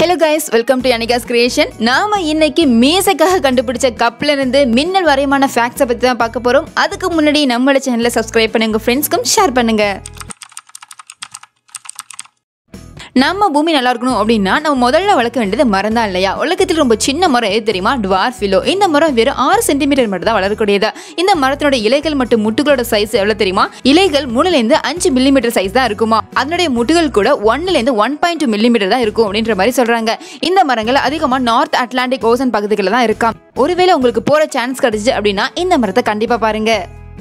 hello guys welcome to Anika's creation நாம இன்னைக்கு மீசைக்காக கண்டுபிடிச்ச கப்ல இருந்து மின்னல் வரையமான ஃபேக்ட்ஸை பத்தி தான் பார்க்க போறோம் அதுக்கு முன்னாடி நம்மளோட சேனலை சப்ஸ்கிரைப் பண்ணுங்க ஃப்ரெண்ட்ஸ்க்கும் ஷேர் பண்ணுங்க நம்ம பூமி நல்லா இருக்கணும் அப்படின்னா நம்ம முதல்ல வளர்க்க வேண்டியது மரம் தான் இல்லையா உலகத்தில் ரொம்ப சின்ன மரம் எது தெரியுமா டுவார்ஃபிலோ இந்த மரம் வெறும் ஆறு சென்டிமீட்டர் மட்டும் தான் வளரக்கூடியது இந்த மரத்தினோட இலைகள் மற்றும் முட்டுகளோட சைஸ் எவ்வளவு தெரியுமா இலைகள் மூணுல இருந்து அஞ்சு மில்லிமீட்டர் சைஸ் தான் இருக்குமா அதனுடைய முட்டுகள் கூட ஒன்னுல இருந்து ஒன் பாயிண்ட் டூ மில்லிமீட்டர் தான் இருக்கும் அப்படின்ற மாதிரி சொல்றாங்க இந்த மரங்கள் அதிகமா நார்த் அட்லாண்டிக் ஓசன் பகுதிகளில் தான் இருக்காம் ஒருவேளை உங்களுக்கு போற சான்ஸ் கிடைச்சு அப்படின்னா இந்த மரத்தை கண்டிப்பா பாருங்க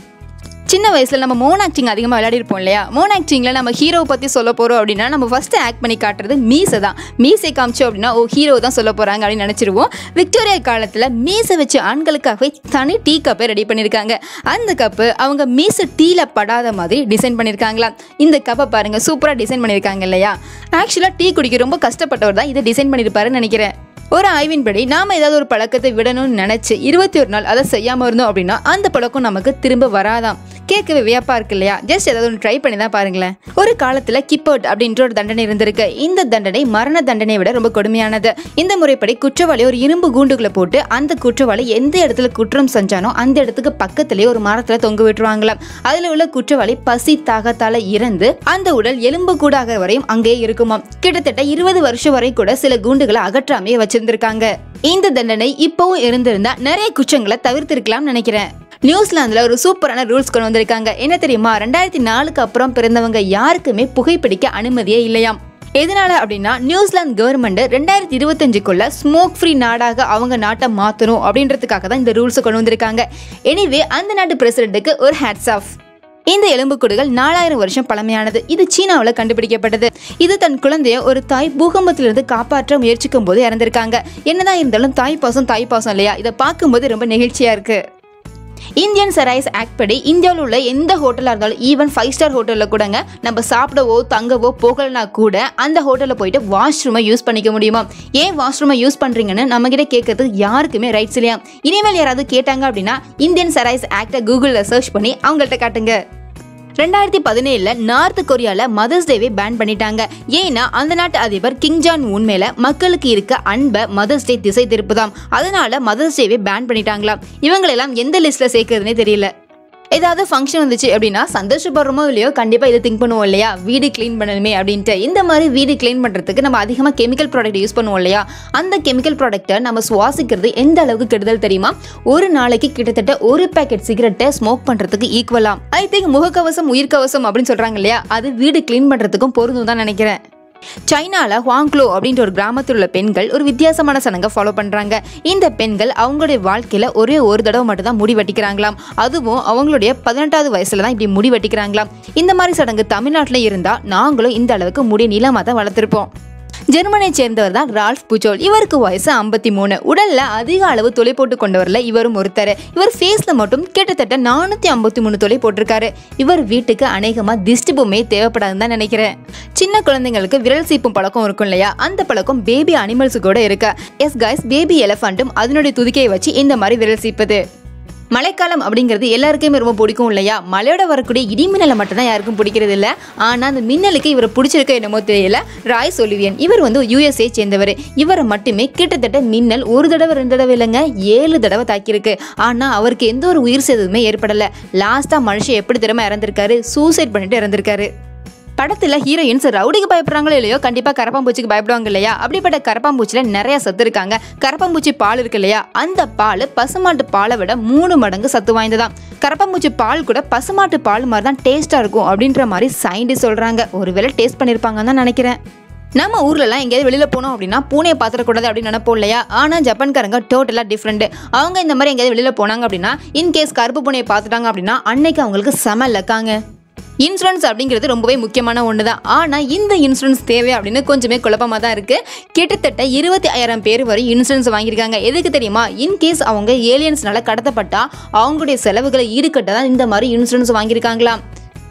சின்ன வயசில் நம்ம மோன் ஆக்டிங் அதிகமாக விளையாடிருப்போம் இல்லையா மோன் ஆக்டிங்கில் நம்ம ஹீரோ பற்றி சொல்ல போகிறோம் அப்படின்னா நம்ம ஃபஸ்ட்டு ஆக்ட் பண்ணி காட்டுறது மீசை தான் மீசை காமிச்சோம் அப்படின்னா ஓ ஹீரோ தான் சொல்ல போகிறாங்க அப்படின்னு நினச்சிருவோம் விக்டோரியா காலத்தில் மீசை வச்சு ஆண்களுக்காகவே தனி டீ கப்பை ரெடி பண்ணியிருக்காங்க அந்த கப்பு அவங்க மீசை டீல படாத மாதிரி டிசைன் பண்ணியிருக்காங்களாம் இந்த கப்பை பாருங்கள் சூப்பராக டிசைன் பண்ணியிருக்காங்க இல்லையா ஆக்சுவலாக டீ குடிக்க ரொம்ப கஷ்டப்பட்டவர் தான் இதை டிசைன் பண்ணியிருப்பாருன்னு நினைக்கிறேன் ஒரு ஆய்வின்படி நாம ஏதாவது ஒரு பழக்கத்தை விடணும்னு நினைச்சு இருபத்தி ஒரு நாள் அதை செய்யாம இருந்தோம் அப்படின்னா அந்த பழக்கம் நமக்கு திரும்ப வராதாம் கேட்கவே வியப்பா இருக்கு இல்லையா ஜஸ்ட் ஏதாவது ஒன்று ட்ரை பண்ணி தான் பாருங்களேன் ஒரு காலத்துல கிப்பவுட் அப்படின்ற ஒரு தண்டனை இருந்திருக்கு இந்த தண்டனை மரண தண்டனை விட ரொம்ப கொடுமையானது இந்த முறைப்படி குற்றவாளி ஒரு இரும்பு கூண்டுக்குள்ள போட்டு அந்த குற்றவாளி எந்த இடத்துல குற்றம் செஞ்சானோ அந்த இடத்துக்கு பக்கத்திலேயே ஒரு மரத்துல தொங்க விட்டுருவாங்களாம் அதுல உள்ள குற்றவாளி பசி தாகத்தால இறந்து அந்த உடல் எலும்பு கூடாக வரையும் அங்கேயே இருக்குமாம் கிட்டத்தட்ட இருபது வருஷம் வரை கூட சில கூண்டுகளை அகற்றாமே வச்சிருந்திருக்காங்க இந்த தண்டனை இப்பவும் இருந்திருந்தா நிறைய குற்றங்களை தவிர்த்திருக்கலாம்னு நினைக்கிறேன் நியூசிலாந்துல ஒரு சூப்பரான ரூல்ஸ் கொண்டு வந்திருக்காங்க என்ன தெரியுமா ரெண்டாயிரத்தி நாலுக்கு அப்புறம் பிறந்தவங்க யாருக்குமே புகைப்பிடிக்க அனுமதியே இல்லையாம் எதனால அப்படின்னா நியூசிலாந்து கவர்மெண்ட் ரெண்டாயிரத்தி இருபத்தஞ்சுக்குள்ள ஸ்மோக் ஃப்ரீ நாடாக அவங்க நாட்டை மாற்றணும் அப்படின்றதுக்காக தான் இந்த ரூல்ஸை கொண்டு வந்திருக்காங்க எனிவே அந்த நாட்டு பிரசிடென்ட்டுக்கு ஒரு ஹேட்ஸ் ஆஃப் இந்த எலும்புக்கூடுகள் நாலாயிரம் வருஷம் பழமையானது இது சீனாவில் கண்டுபிடிக்கப்பட்டது இது தன் குழந்தைய ஒரு தாய் பூகம்பத்திலிருந்து காப்பாற்ற முயற்சிக்கும் போது இறந்திருக்காங்க என்னதான் இருந்தாலும் தாய் பாசம் தாய் பாசம் இல்லையா இதை பார்க்கும்போது ரொம்ப நெகிழ்ச்சியா இருக்கு இந்தியன் சரைஸ் ஆக்ட் படி இந்தியாவில் உள்ள எந்த ஹோட்டலாக இருந்தாலும் ஈவன் ஃபைவ் ஸ்டார் ஹோட்டலில் கூடங்க நம்ம சாப்பிடவோ தங்கவோ போகலனா கூட அந்த ஹோட்டலில் போயிட்டு வாஷ்ரூமை யூஸ் பண்ணிக்க முடியுமா ஏன் வாஷ்ரூமை யூஸ் பண்ணுறீங்கன்னு நம்மகிட்ட கேட்கறதுக்கு யாருக்குமே ரைட்ஸ் இல்லையா இனிமேல் யாராவது கேட்டாங்க அப்படின்னா இந்தியன் சரைஸ் ஆக்டை கூகுளில் சர்ச் பண்ணி அவங்கள்ட்ட காட்டுங்க ரெண்டாயிரத்தி பதினேழுல நார்த் கொரியால மதர்ஸ் டேவை பேன் பண்ணிட்டாங்க ஏன்னா அந்த நாட்டு அதிபர் கிங் ஜான் உன் மேல மக்களுக்கு இருக்க அன்பை மதர்ஸ் டே திசை திருப்புதாம் அதனால மதர்ஸ் டேவை பேன் பண்ணிட்டாங்களாம் இவங்களெல்லாம் எந்த லிஸ்ட்ல சேர்க்கறதுனே தெரியல ஏதாவது ஃபங்க்ஷன் வந்துச்சு அப்படின்னா சந்தோஷப்படுறோமோ இல்லையோ கண்டிப்பாக இதை திங்க் பண்ணுவோம் இல்லையா வீடு க்ளீன் பண்ணணுமே அப்படின்ட்டு இந்த மாதிரி வீடு க்ளீன் பண்ணுறதுக்கு நம்ம அதிகமாக கெமிக்கல் ப்ராடக்ட் யூஸ் பண்ணுவோம் இல்லையா அந்த கெமிக்கல் ப்ராடக்ட்டை நம்ம சுவாசிக்கிறது எந்த அளவுக்கு கெடுதல் தெரியுமா ஒரு நாளைக்கு கிட்டத்தட்ட ஒரு பேக்கெட் சிகரெட்டை ஸ்மோக் பண்ணுறதுக்கு ஈக்குவலாம் ஐ திங்க் முகக்கவசம் உயிர்க்கவசம் அப்படின்னு சொல்கிறாங்க இல்லையா அது வீடு க்ளீன் பண்ணுறதுக்கும் பொருந்தும் தான் நினைக்கிறேன் சைனால ஹுவாங்க்ளோ அப்படின்ற ஒரு கிராமத்தில் உள்ள பெண்கள் ஒரு வித்தியாசமான சடங்கை ஃபாலோ பண்றாங்க இந்த பெண்கள் அவங்களுடைய வாழ்க்கையில ஒரே ஒரு தடவை மட்டும் தான் முடி வெட்டிக்கிறாங்களாம் அதுவும் அவங்களுடைய பதினெட்டாவது வயசுல தான் இப்படி முடி வெட்டிக்கிறாங்களாம் இந்த மாதிரி சடங்கு தமிழ்நாட்டில் இருந்தா நாங்களும் இந்த அளவுக்கு முடி நீளமாக தான் வளர்த்துருப்போம் ஜெர்மனியை சேர்ந்தவர் தான் ரால்ஃப் புஜோல் இவருக்கு வயசு ஐம்பத்தி மூணு உடல்ல அதிக அளவு தொலை போட்டு கொண்டவர்ல இவரும் ஒருத்தர் இவர் ஃபேஸ்ல மட்டும் கிட்டத்தட்ட நானூத்தி ஐம்பத்தி மூணு தொலை போட்டிருக்காரு இவர் வீட்டுக்கு அநேகமா திஷ்டி பொம்மையே தேவைப்படாதுன்னு தான் நினைக்கிறேன் சின்ன குழந்தைங்களுக்கு விரல் சீப்பும் பழக்கம் இருக்கும் இல்லையா அந்த பழக்கம் பேபி அனிமல்ஸு கூட இருக்கு எஸ் கைஸ் பேபி எலஃபண்ட்டும் அதனுடைய துதிக்கையை வச்சு இந்த மாதிரி விரல் சீப்புது மழைக்காலம் அப்படிங்கிறது எல்லாருக்குமே ரொம்ப பிடிக்கும் இல்லையா மழையோட வரக்கூடிய இடி மின்னலை மட்டும்தான் யாருக்கும் பிடிக்கிறது இல்லை ஆனால் அந்த மின்னலுக்கு இவரை பிடிச்சிருக்க என்னமோ தெரியல ராய் சொலிவியன் இவர் வந்து யூஎஸ்ஏ சேர்ந்தவர் இவரை மட்டுமே கிட்டத்தட்ட மின்னல் ஒரு தடவை ரெண்டு தடவை இல்லைங்க ஏழு தடவை தாக்கியிருக்கு ஆனால் அவருக்கு எந்த ஒரு உயிர் சேதமே ஏற்படலை லாஸ்ட்டாக மனுஷன் எப்படி திறமை இறந்திருக்காரு சூசைட் பண்ணிட்டு இறந்திருக்காரு படத்துல ஹீரோயின்ஸ் ரவுடிக்கு பயப்படுறாங்களோ இல்லையோ கண்டிப்பா கரப்பாம்பூச்சிக்கு பயப்படுவாங்க இல்லையா அப்படிப்பட்ட கரப்பாம்பூச்சில நிறைய சத்து இருக்காங்க கரப்பாம்பூச்சி பால் இருக்கு இல்லையா அந்த பால் பசுமாட்டு பாலை விட மூணு மடங்கு சத்து வாய்ந்ததாம் கரப்பாம்பூச்சி பால் கூட பசுமாட்டு பால் மாதிரி தான் டேஸ்டா இருக்கும் அப்படின்ற மாதிரி சயின்டிஸ்ட் சொல்றாங்க ஒருவேளை டேஸ்ட் பண்ணிருப்பாங்கன்னு தான் நினைக்கிறேன் நம்ம ஊர்லலாம் எங்கேயாவது வெளியில் போனோம் அப்படின்னா பூனையை பார்த்துடக்கூடாது அப்படின்னு நினைப்போம் இல்லையா ஆனால் ஜப்பான்காரங்க டோட்டலாக டிஃப்ரெண்ட் அவங்க இந்த மாதிரி எங்கேயாவது வெளியில் போனாங்க அப்படின்னா இன்கேஸ் கருப்பு பூனையை பார்த்துட்டாங்க அப்படின்னா அன்னைக்கு அவங்களுக்கு செம லக்காங்க இன்சூரன்ஸ் அப்படிங்கிறது ரொம்பவே முக்கியமான ஒன்று தான் ஆனால் இந்த இன்சூரன்ஸ் தேவை அப்படின்னு கொஞ்சமே குழப்பமாக தான் இருக்குது கிட்டத்தட்ட இருபத்தி ஆயிரம் பேர் வரை இன்சூரன்ஸ் வாங்கியிருக்காங்க எதுக்கு தெரியுமா இன்கேஸ் அவங்க ஏலியன்ஸ்னால கடத்தப்பட்டா அவங்களுடைய செலவுகளை ஈடுகட்ட தான் இந்த மாதிரி இன்சூரன்ஸ் வாங்கியிருக்காங்களாம்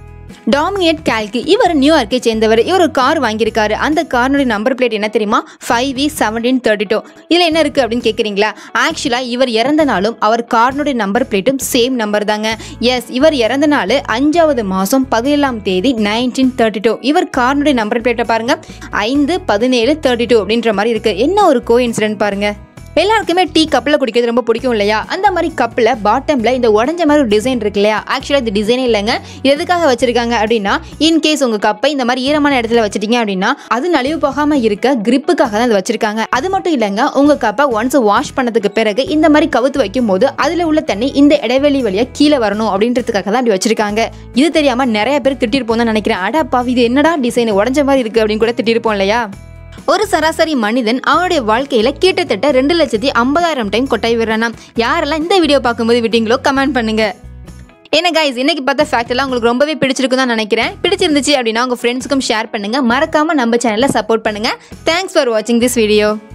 டாமினேட் கேல்கி இவர் நியூயார்க்கை சேர்ந்தவர் இவர் ஒரு கார் வாங்கியிருக்காரு அந்த காரினுடைய நம்பர் பிளேட் என்ன தெரியுமா five V seventeen thirty two இதில் என்ன இருக்குது அப்படின்னு கேட்குறீங்களா ஆக்சுவலாக இவர் இறந்த நாளும் அவர் காரினுடைய நம்பர் பிளேட்டும் சேம் நம்பர் தாங்க எஸ் இவர் இறந்த நாள் அஞ்சாவது மாதம் பதினேழாம் தேதி நைன்டீன் தேர்ட்டி டூ இவர் காரினுடைய நம்பர் பிளேட்டை பாருங்க ஐந்து பதினேழு தேர்ட்டி டூ அப்படின்ற மாதிரி இருக்கு என்ன ஒரு கோ இன்சிடென்ட் பாருங்க எல்லாருக்குமே டீ கப்பில் குடிக்கிறது ரொம்ப பிடிக்கும் இல்லையா அந்த மாதிரி கப்பில் பாட்டமில் இந்த உடஞ்ச மாதிரி ஒரு டிசைன் இருக்கு இல்லையா ஆக்சுவலாக இது டிசைனே இல்லைங்க இது எதுக்காக வச்சிருக்காங்க அப்படின்னா இன்கேஸ் உங்கள் கப்பை இந்த மாதிரி ஈரமான இடத்துல வச்சிட்டீங்க அப்படின்னா அது நலிவு போகாமல் இருக்க கிரிப்புக்காக தான் இது வச்சிருக்காங்க அது மட்டும் இல்லைங்க உங்கள் கப்பை ஒன்ஸ் வாஷ் பண்ணதுக்கு பிறகு இந்த மாதிரி கவுத்து வைக்கும் போது அதில் உள்ள தண்ணி இந்த இடைவெளி வழியாக கீழே வரணும் அப்படின்றதுக்காக தான் அப்படி வச்சிருக்காங்க இது தெரியாமல் நிறைய பேர் திட்டிருப்போம் தான் நினைக்கிறேன் அடப்பா இது என்னடா டிசைன் உடஞ்ச மாதிரி இருக்கு அப்படின்னு கூட திட்டிருப்போம் இல்லையா ஒரு சராசரி மனிதன் அவனுடைய வாழ்க்கையில கிட்டத்தட்ட ரெண்டு லட்சத்தி ஐம்பதாயிரம் டைம் கொட்டாய் விடுறானாம் யாரெல்லாம் இந்த வீடியோ பார்க்கும்போது விட்டீங்களோ கமெண்ட் பண்ணுங்க என்ன கைஸ் இன்னைக்கு பார்த்த ஃபேக்ட் எல்லாம் உங்களுக்கு ரொம்பவே பிடிச்சிருக்கும் தான் நினைக்கிறேன் பிடிச்சிருந்துச்சு அப்படின்னா உங்க ஃப்ரெண்ட்ஸுக்கும் ஷேர் பண்ணுங்க மறக்காம நம்ம சேனலை சப்போர்ட் பண்ணுங்க தேங்க்ஸ் ஃபார் வாட்சிங் திஸ் வீடியோ